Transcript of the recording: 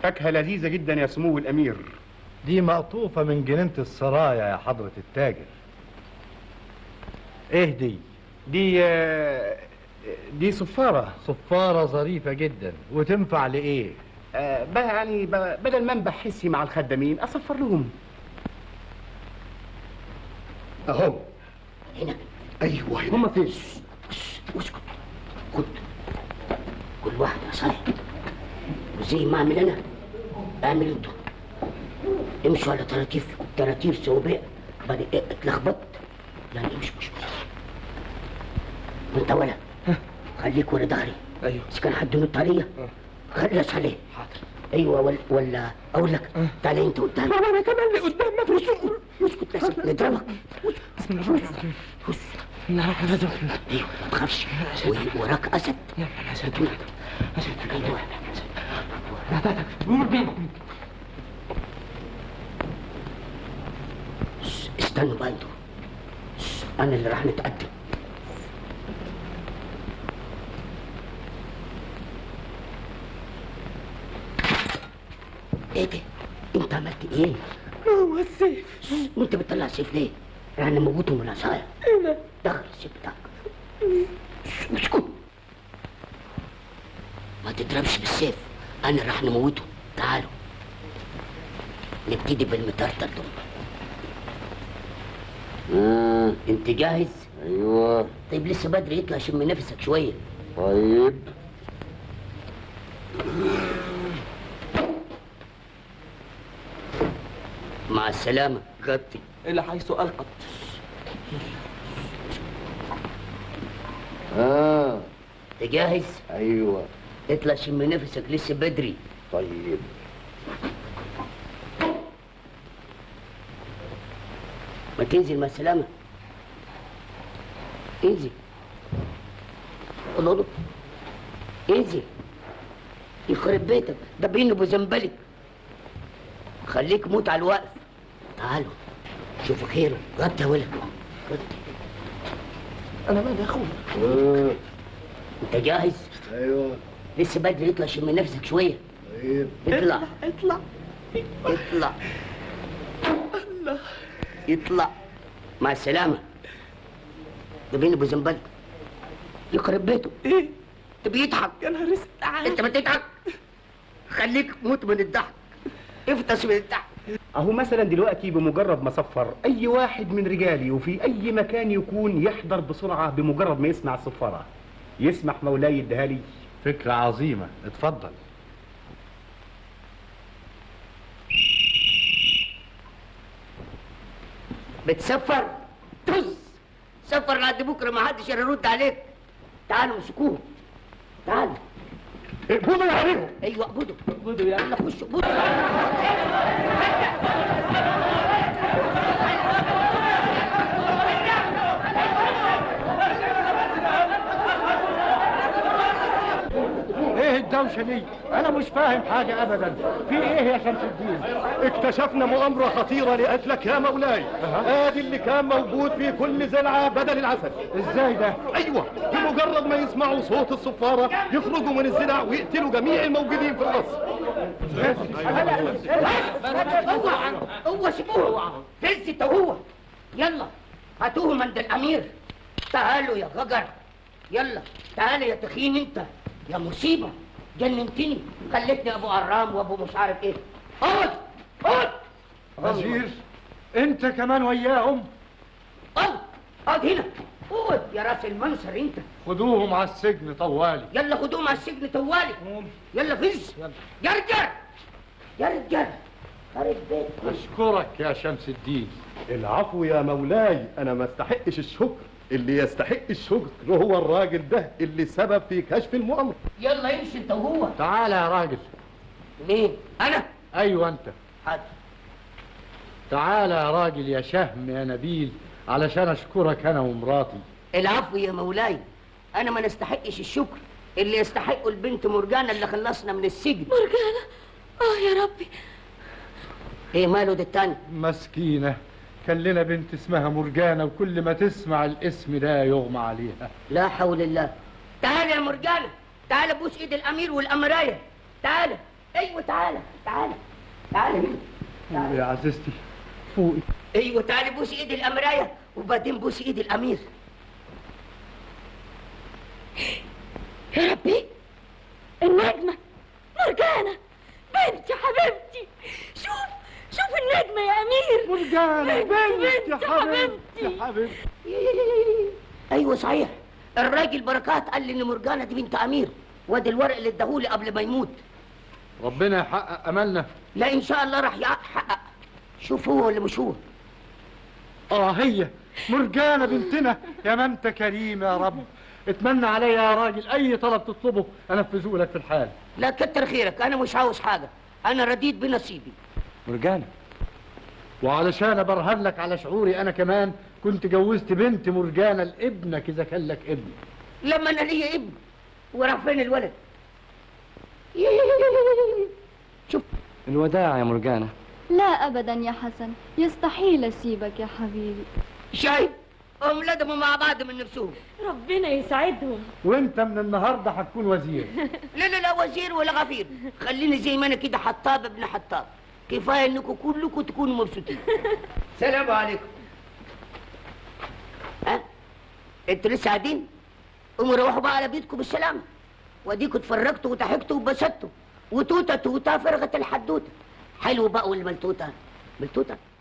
فاكهة لذيذة جدا يا سمو الأمير دي مقطوفة من جنينة السرايا يا حضرة التاجر ايه دي دي آه، دي صفارة صفارة ظريفة جدا وتنفع لإيه آه، بقى يعني بقى بدل ما انبح حسي مع الخدامين اصفر لهم اهو هنا ايوه هنا هما فين اسكت خد كل واحد يا صالح وزي ما اعمل انا اعمل انتوا امشوا على تراتيف تراتير سوباء بعد إيه اتلخبطت يعني امشوا مش وانت ولا خليك ورا ظهري ايوه بس كان حد ينط عليا خلص عليه حاضر ايوه ولا, ولا اقول لك تعالى انت قدام بابا انا كمان اللي قدام ما فيش اسكت بس نضربك بسم الله الرحمن الرحيم لا لا لا ايوه ما تخافش و- وراك اسد اسد ايوه شش، استنوا بقى انتوا شش، انا اللي راح نتقدم ايه ده انت عملت ايه هو السيف شش، وانت بتطلع سيف ليه يعني موتهم من العصايه انا دخل السيف بتاعك شش، اسكت ما تضربش بالسيف انا راح نموته تعالوا نبتدي بالمطرطر دول آه، انت جاهز ايوه طيب لسه بدري يطلع شم نفسك شويه طيب مع السلامه غطي الى حيث القت اه انت جاهز ايوه اطلع شم نفسك لسه بدري طيب ما تنزل مع السلامه انزل الله الله انزل يخرب بيتك ده بين ابو زنبلك خليك موت على الوقف تعالوا شوفوا خيره غطي يا ولد غطي انا مالي يا اخويا آه. انت جاهز ايوه لسه بدري يطلع شم نفسك شويه طيب اطلع اطلع اطلع يطلع مع السلامة ده بين ابو زنبل يخرب بيته ايه انت بيضحك يا نهار اسود تعال انت بتضحك خليك موت من الضحك افطس من الضحك اهو مثلا دلوقتي بمجرد ما صفر اي واحد من رجالي وفي اي مكان يكون يحضر بسرعه بمجرد ما يسمع الصفاره يسمح مولاي يديها لي فكرة عظيمة اتفضل بتسفر طز سفر لحد بكره ما حدش يرد عليك تعالوا امسكوه تعالوا اقبضوا عليهم ايوه اقبضوا اقبضوا يلا خشوا اقبضوا ايه الدوشة دي انا مش فاهم حاجة ابدا في ايه يا شمس الدين اكتشفنا مؤامرة خطيرة لأجلك يا مولاي ادي اللي كان موجود في كل زلعة بدل العسل ازاي ده ايوه بمجرد ما يسمعوا صوت الصفارة يخرجوا من الزلع ويقتلوا جميع الموجودين في القصر هو هو سيبوه فزت هو يلا هاتوهم عند الامير تعالوا يا غجر يلا تعالوا يا تخين انت يا مصيبه جننتني خلتني ابو عرام وابو مش عارف ايه اقعد اقعد وزير انت كمان وياهم اقعد اقعد هنا اقعد يا راس المنصر انت خدوهم على السجن طوالي يلا خدوهم على السجن طوالي يلا فز يرجع يرجع خرب بيت اشكرك يا شمس الدين العفو يا مولاي انا ما استحقش الشكر اللي يستحق الشكر هو الراجل ده اللي سبب في كشف المؤامرة يلا امشي انت وهو تعالى يا راجل مين انا ايوه انت حاضر تعالى يا راجل يا شهم يا نبيل علشان اشكرك انا ومراتي العفو يا مولاي انا ما نستحقش الشكر اللي يستحقه البنت مرجانة اللي خلصنا من السجن مرجانة اه يا ربي ايه ماله ده التاني مسكينة كان لنا بنت اسمها مرجانة وكل ما تسمع الاسم ده يغمى عليها لا حول الله تعال يا مرجانة تعال بوس ايد الامير والامراية تعال ايوه تعالى تعالى تعالى هنا تعالى. يا عزيزتي فوقي ايوه تعالى بوس ايد الامرايه وبعدين بوس ايد الامير يا ربي النجمة مرجانة بنتي حبيبتي شوف شوف النجمة يا أمير مرجانة بنتي بنت بنتي يا حبيبتي حبيبتي يا حبيبتي ايوه صحيح الراجل بركات قال لي ان مرجانه دي بنت امير وادي الورق اللي اداهولي قبل ما يموت ربنا يحقق املنا لا ان شاء الله راح يحقق شوف هو ولا مش هو اه هي مرجانة بنتنا يا ما انت كريم يا رب اتمنى عليا يا راجل اي طلب تطلبه انفذه لك في الحال لا كتر خيرك انا مش عاوز حاجه انا رديت بنصيبي مرجانة وعلشان ابرهن لك على شعوري انا كمان كنت جوزت بنت مرجانة لابنك اذا كان لك ابن لما انا ليا ابن وراح فين الولد شوف الوداع يا مرجانة لا أبدا يا حسن يستحيل أسيبك يا حبيبي شايف هم لدموا مع بعض من نفسهم ربنا يسعدهم وانت من النهارده هتكون وزير لا لا لا وزير ولا غفير خليني زي ما انا كده حطاب ابن حطاب كفايه انكم كلكم تكونوا مبسوطين سلام عليكم ها انتوا لسه قاعدين قوموا روحوا بقى على بيتكم بالسلامه واديكوا اتفرجتوا وضحكتوا وبسطتوا وتوته توته فرغت الحدوته حلو بقى والملتوته ملتوته